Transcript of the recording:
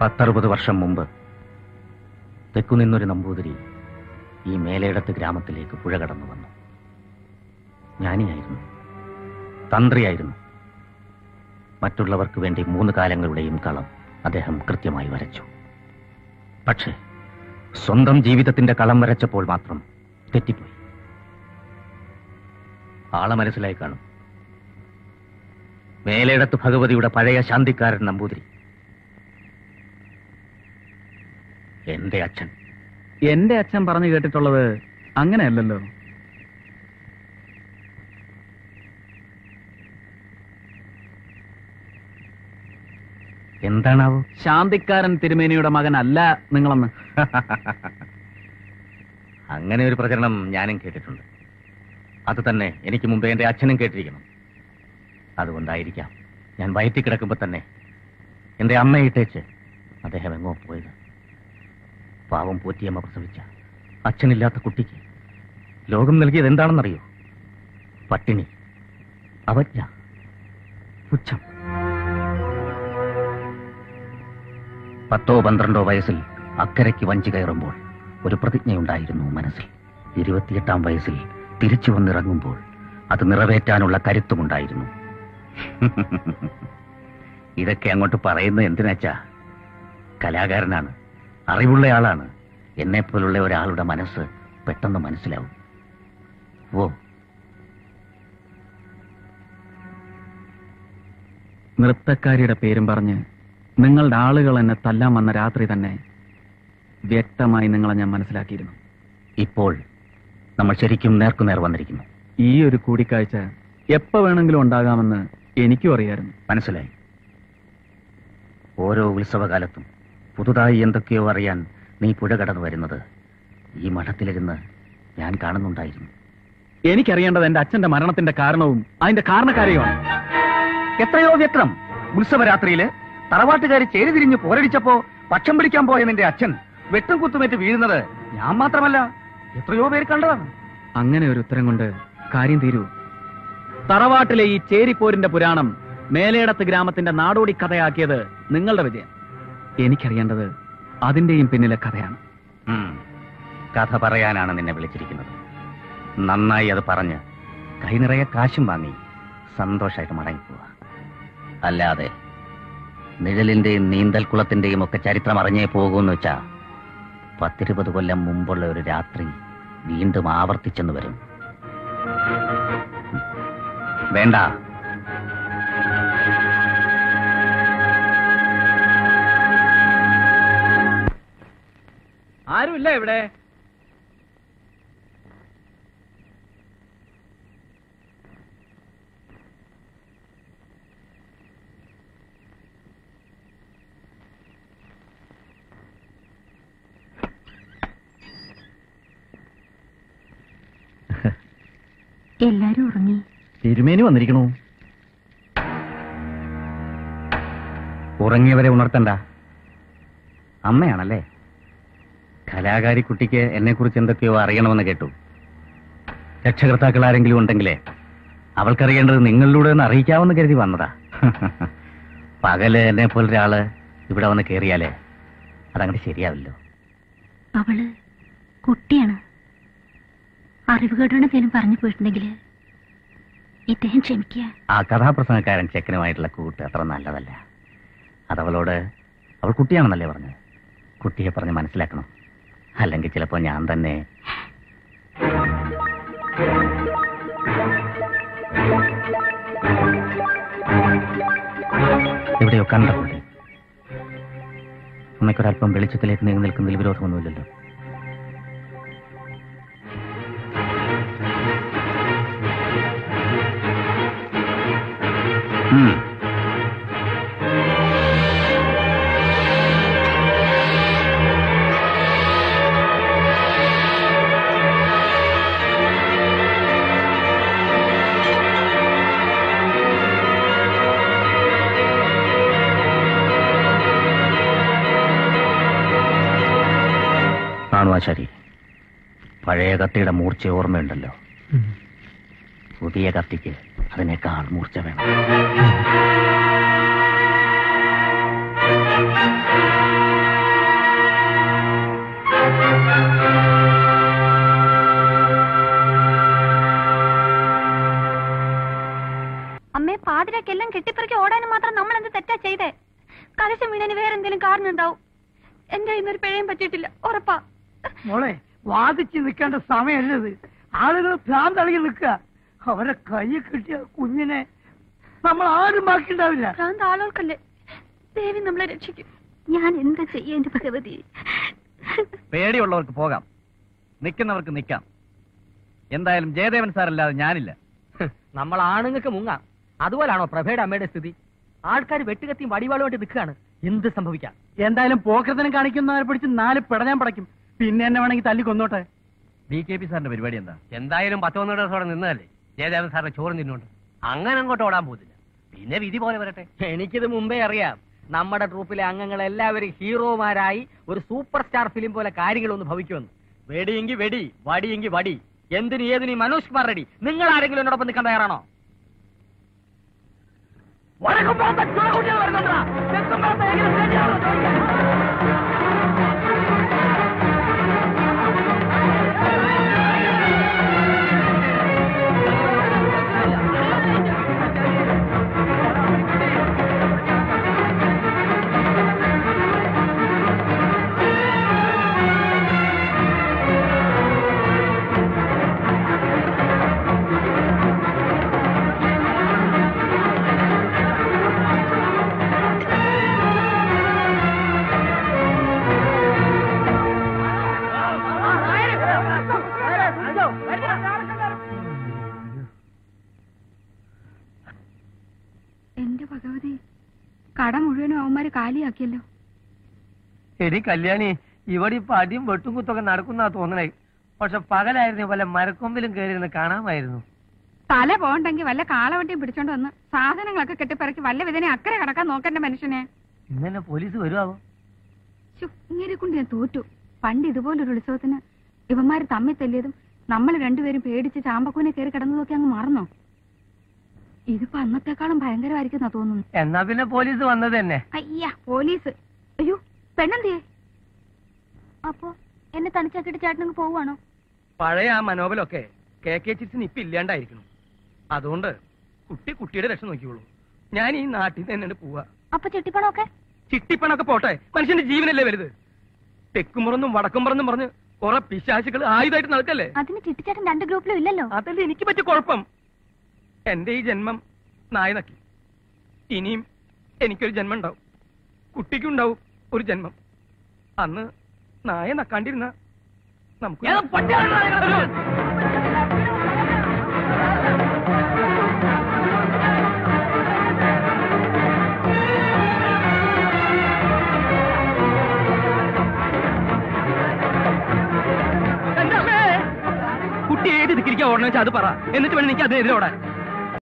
പത്തറുപത് വർഷം മുമ്പ് തെക്കുനിന്നൊരു നമ്പൂതിരി ഈ മേലേടത്ത് ഗ്രാമത്തിലേക്ക് പുഴ കടന്നു വന്നു ജ്ഞാനിയായിരുന്നു തന്ത്രിയായിരുന്നു മറ്റുള്ളവർക്ക് വേണ്ടി മൂന്ന് കാലങ്ങളുടെയും കളം അദ്ദേഹം കൃത്യമായി വരച്ചു പക്ഷേ സ്വന്തം ജീവിതത്തിന്റെ കളം വരച്ചപ്പോൾ മാത്രം തെറ്റിപ്പോയി ആളെ മനസ്സിലായി കാണും മേലേടത്ത് ഭഗവതിയുടെ പഴയ ശാന്തിക്കാരൻ നമ്പൂതിരി എന്റെ അച്ഛൻ എന്റെ അച്ഛൻ പറഞ്ഞു കേട്ടിട്ടുള്ളത് അങ്ങനെയല്ലല്ലോ എന്താണാവോ ശാന്തിക്കാരൻ തിരുമേനിയുടെ മകനല്ല നിങ്ങളെന്ന് അങ്ങനെ ഒരു പ്രചരണം ഞാനും കേട്ടിട്ടുണ്ട് അത് തന്നെ എനിക്ക് മുമ്പേ എന്റെ അച്ഛനും കേട്ടിരിക്കണം അതുകൊണ്ടായിരിക്കാം ഞാൻ വയറ്റി കിടക്കുമ്പോ തന്നെ എന്റെ അമ്മയിട്ടേച്ച് അദ്ദേഹം എങ്ങോ പോയത് പാവം പോറ്റിയമ്മ പ്രസവിച്ച അച്ഛനില്ലാത്ത കുട്ടിക്ക് ലോകം നൽകിയത് എന്താണെന്നറിയോ പട്ടിണി അവജ്ഞ പുച്ഛം പത്തോ പന്ത്രണ്ടോ വയസ്സിൽ അക്കരയ്ക്ക് വഞ്ചി കയറുമ്പോൾ ഒരു പ്രതിജ്ഞയുണ്ടായിരുന്നു മനസ്സിൽ ഇരുപത്തിയെട്ടാം വയസ്സിൽ തിരിച്ചു വന്നിറങ്ങുമ്പോൾ അത് നിറവേറ്റാനുള്ള കരുത്തുമുണ്ടായിരുന്നു ഇതൊക്കെ അങ്ങോട്ട് പറയുന്നത് എന്തിനാച്ചാ കലാകാരനാണ് അറിവുള്ള ആളാണ് എന്നെപ്പോലുള്ള ഒരാളുടെ മനസ്സ് പെട്ടെന്ന് മനസ്സിലാവും ഓ നൃത്തക്കാരിയുടെ പേരും പറഞ്ഞ് നിങ്ങളുടെ ആളുകൾ എന്നെ തല്ലാൻ വന്ന രാത്രി തന്നെ വ്യക്തമായി നിങ്ങളെ ഞാൻ മനസ്സിലാക്കിയിരുന്നു ഇപ്പോൾ നമ്മൾ ശരിക്കും നേർക്കുനേർ വന്നിരിക്കുന്നു ഈ ഒരു കൂടിക്കാഴ്ച എപ്പോ വേണമെങ്കിലും ഉണ്ടാകാമെന്ന് എനിക്കും അറിയായിരുന്നു മനസ്സിലായി ഓരോ ഉത്സവകാലത്തും പുതുതായി എന്തൊക്കെയോ അറിയാൻ നീ പുഴ കടന്നു വരുന്നത് ഈ മഠത്തിലിരുന്ന് ഞാൻ കാണുന്നുണ്ടായിരുന്നു എനിക്കറിയേണ്ടത് എന്റെ അച്ഛന്റെ മരണത്തിന്റെ കാരണവും അതിന്റെ കാരണക്കാരെയുമാണ് എത്രയോ വ്യക്തം ഉത്സവരാത്രിയില് തറവാട്ടുകാര് ചേരി തിരിഞ്ഞ് പോരടിച്ചപ്പോ പക്ഷം പിടിക്കാൻ പോയ നിന്റെ അച്ഛൻ വെട്ടും കുത്തുമേറ്റ് വീഴുന്നത് ഞാൻ മാത്രമല്ല എത്രയോ പേര് കണ്ടതാണ് അങ്ങനെ ഒരു ഉത്തരം കൊണ്ട് കാര്യം തീരൂ തറവാട്ടിലെ ഈ ചേരിപ്പോരിന്റെ പുരാണം മേലേടത്ത് ഗ്രാമത്തിന്റെ നാടോടി കഥയാക്കിയത് നിങ്ങളുടെ വിജയം എനിക്കറിയേണ്ടത് അതിന്റെയും പിന്നിലെ കഥയാണ് ഉം. കഥ പറയാനാണ് നിന്നെ വിളിച്ചിരിക്കുന്നത് നന്നായി അത് പറഞ്ഞ് കൈ നിറയെ കാശും വാങ്ങി സന്തോഷമായിട്ട് മടങ്ങിപ്പോവുക അല്ലാതെ നിഴലിന്റെയും നീന്തൽക്കുളത്തിന്റെയും ഒക്കെ ചരിത്രം അറിഞ്ഞേ പോകുമെന്ന് വെച്ചാ പത്തിരുപത് കൊല്ലം മുമ്പുള്ള ഒരു രാത്രി വീണ്ടും ആവർത്തിച്ചെന്ന് വരും വേണ്ട ആരുമില്ല ഇവിടെ എല്ലാരും ഉറങ്ങി തിരുമേനി വന്നിരിക്കണു ഉറങ്ങിയവരെ ഉണർത്തണ്ട അമ്മയാണല്ലേ കലാകാരി കുട്ടിക്ക് എന്നെക്കുറിച്ച് എന്തൊക്കെയോ അറിയണമെന്ന് കേട്ടു രക്ഷകർത്താക്കൾ ആരെങ്കിലും ഉണ്ടെങ്കിലേ അവൾക്കറിയേണ്ടത് നിങ്ങളിലൂടെ ഒന്ന് അറിയിക്കാമെന്ന് കരുതി വന്നതാ പകല് എന്നെ പോലൊരാള് ഇവിടെ വന്ന് കയറിയാലേ അതങ്ങോട്ട് ശരിയാവില്ലോ അവള് കുട്ടിയാണ് അറിവുകേടുകൊണ്ട് എന്തെങ്കിലും പറഞ്ഞു പോയിട്ടുണ്ടെങ്കിൽ ഇദ്ദേഹം ക്ഷമിക്കുക ആ കഥാപ്രസംഗക്കാരൻ ചെക്കനുമായിട്ടുള്ള കൂട്ട് അത്ര നല്ലതല്ല അതവളോട് അവൾ കുട്ടിയാണെന്നല്ലേ പറഞ്ഞത് കുട്ടിയെ പറഞ്ഞ് മനസ്സിലാക്കണം അല്ലെങ്കിൽ ചിലപ്പോൾ ഞാൻ തന്നെ എവിടെയോ കണ്ട കുട്ടി അമ്മയ്ക്കൊരല്പം വെളിച്ചത്തിലേക്ക് നീങ്ങി നിൽക്കുന്നതിൽ വിരോധമൊന്നുമില്ലല്ലോ ഉം. ആണോ ആശാരി പഴയ കത്തിയുടെ മൂർച്ച ഓർമ്മയുണ്ടല്ലോ പുതിയ കത്തിക്ക് അതിനേക്കാൾ മൂർച്ച വേണം വീണതിന് വേറെ എന്തെങ്കിലും കാരണം ഉണ്ടാവും എന്റെ ഇന്നൊരു പിഴയും പറ്റിയിട്ടില്ല ഉറപ്പാ മോളെ വാദിച്ച് നിൽക്കേണ്ട സമയമല്ലത് ആളുകൾ ഭ്രാന്തളകി നിൽക്കുക അവരെ കൈ കിട്ടിയ കുഞ്ഞിനെ നമ്മൾ ആരും ബാക്കിയുണ്ടാവില്ല ഭ്രാന്ത് ആളുകൾക്കല്ലേ ദേവി നമ്മളെ രക്ഷിക്കും ഞാൻ എന്താ ചെയ്യാ എന്റെ ഭഗവതി പേടിയുള്ളവർക്ക് പോകാം നിൽക്കുന്നവർക്ക് നിൽക്കാം എന്തായാലും ജയദേവൻ സാറല്ലാതെ ഞാനില്ല നമ്മൾ ആണുങ്ങൾക്ക് മുങ്ങാം അതുപോലാണോ പ്രഭയുടെ അമ്മയുടെ സ്ഥിതി ആൾക്കാർ വെട്ടുകത്തിയും വടിവാളുമായിട്ട് നിൽക്കുകയാണ് എന്ത് സംഭവിക്കാം എന്തായാലും പോക്കരത്തിനും കാണിക്കുന്നവരെ പിടിച്ച് നാല് പിടഞ്ഞാൻ പടയ്ക്കും പിന്നെ എന്നെ വേണമെങ്കിൽ തല്ലി കൊന്നോട്ടെ ബി കെ പി സാറിന്റെ പരിപാടി എന്താ എന്തായാലും പത്തൊന്നര ദിവസം നിന്നതല്ലേ ജയദേവൻ സാറിന്റെ ചോറ് തിന്നുണ്ട് അങ്ങനെ അങ്ങോട്ട് ഓടാൻ പോകുന്നില്ല പിന്നെ വിധി പോലെ വരട്ടെ എനിക്കിത് മുമ്പേ അറിയാം നമ്മുടെ ട്രൂപ്പിലെ അംഗങ്ങൾ എല്ലാവരും ഹീറോമാരായി ഒരു സൂപ്പർ സ്റ്റാർ ഫിലിം പോലെ കാര്യങ്ങളൊന്ന് ഭവിക്കുമെന്ന് വെടിയെങ്കി വെടി വടിയെങ്കി വടി എന്തിന് ഏതിന് ഈ മനോജ് കുമാർ റെഡി നിങ്ങൾ ആരെങ്കിലും എന്നോടൊപ്പം നിൽക്കാൻ തയ്യാറാണോ എന്റെ ഭഗവതി കട മുഴുവനും അവന്മാര് കാലിയാക്കിയല്ലോ എടി കല്യാണി ഇവിടെ ഇപ്പൊ അടിയും വെട്ടും കുത്തൊക്കെ നടക്കുന്ന തോന്നണേ പക്ഷെ പകലായിരുന്നു വല്ല മരക്കൊമ്പിലും കയറിയിരുന്ന് കാണാമായിരുന്നു തല പോകണ്ടെങ്കിൽ വല്ല കാളവണ്ടിയും പിടിച്ചോണ്ട് വന്ന് സാധനങ്ങളൊക്കെ കെട്ടിപ്പിറക്കി വല്ല വിധനെ അക്കരെ കടക്കാൻ നോക്കണ്ട മനുഷ്യനെ ഇന്നെ പോലീസ് വരുവാവോ ശ്ശോ, ഇങ്ങനെ കൊണ്ട് ഞാൻ തോറ്റു പണ്ട് ഇതുപോലൊരു ഉത്സവത്തിന് ഇവന്മാര് തമ്മിൽ തല്ലിയതും നമ്മൾ രണ്ടുപേരും പേടിച്ച് ചാമ്പക്കൂനെ കയറി കിടന്നതൊക്കെ അങ്ങ് മറന്നോ ഇതിപ്പോ അന്നത്തെക്കാളും ഭയങ്കരമായിരിക്കുന്ന തോന്നുന്നു എന്നാ പിന്നെ പോലീസ് വന്നത് തന്നെ അയ്യ പോലീസ് അയ്യോ പെണ്ണെന്തിയേ അപ്പോ എന്നെ തനിച്ചാക്കിട്ട് ചേട്ടനങ്ങ് പോവാണോ പഴയ ആ മനോബലൊക്കെ കെ കെ ചിറ്റ്സിന് ഇപ്പൊ ഇല്ലാണ്ടായിരിക്കണം അതുകൊണ്ട് കുട്ടി കുട്ടിയുടെ രക്ഷ നോക്കിയോളൂ ഞാൻ ഈ നാട്ടിൽ നിന്ന് തന്നെ പോവാ അപ്പൊ ചെട്ടിപ്പണമൊക്കെ ചിട്ടിപ്പണൊക്കെ പോട്ടെ മനുഷ്യന്റെ ജീവനല്ലേ വലുത് തെക്കുമുറന്നും വടക്കുമുറന്നും പറഞ്ഞ് കുറെ പിശാചുകൾ ആയുധമായിട്ട് നടക്കല്ലേ അതിന് ചിട്ടിച്ചേട്ടൻ രണ്ട് ഗ്രൂപ്പിലും ഇല്ലല്ലോ അതല്ലേ എനിക്ക് പറ്റിയ കുഴപ്പം എന്റെ ഈ ജന്മം നായ നക്കി ഇനിയും എനിക്കൊരു ജന്മം ഉണ്ടാവും കുട്ടിക്കുണ്ടാവും ഒരു ജന്മം അന്ന് നായ നക്കാണ്ടിരുന്ന നമുക്ക് എന്റെ അമ്മേ! കുട്ടി ഏത് ദിക്കിരിക്കാ ഓടണെന്ന് വെച്ചാൽ അത് പറ എന്നിട്ട് വേണം എനിക്ക് അതിനെതിരെ ഓടാൻ